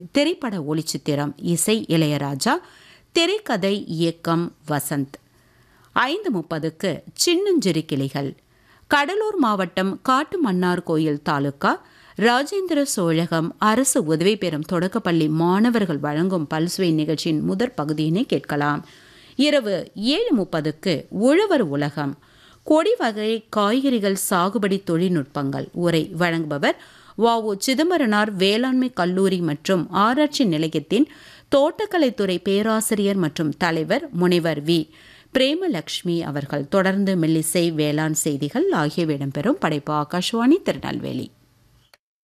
திரைப்பட ஒளிச்சித்திரம் இசை இளையராஜா திரைக்கதை இயக்கம் வசந்த் ஐந்து முப்பதுக்கு சின்னஞ்சிறு கிளிகள் கடலூர் மாவட்டம் காட்டுமன்னார் கோயில் தாலுகா ராஜேந்திர சோழகம் அரசு உதவி பெறும் தொடக்கப்பள்ளி மாணவர்கள் வழங்கும் பல்சுவை நிகழ்ச்சியின் முதற் பகுதியினை கேட்கலாம் இரவு ஏழு முப்பதுக்கு உழவர் உலகம் கொடி வகை காய்கறிகள் சாகுபடி தொழில்நுட்பங்கள் உரை வழங்குபவர் வாவு சிதம்பரனார் வேளாண்மை கல்லூரி மற்றும் ஆராய்ச்சி நிலையத்தின் தோட்டக்கலைத்துறை பேராசிரியர் மற்றும் தலைவர் முனைவர் வி பிரேமலக்ஷ்மி அவர்கள் தொடர்ந்து மெல்லிசை வேளாண் செய்திகள் ஆகியவை இடம்பெறும் படைப்பு ஆகாஷ்வாணி திருநெல்வேலி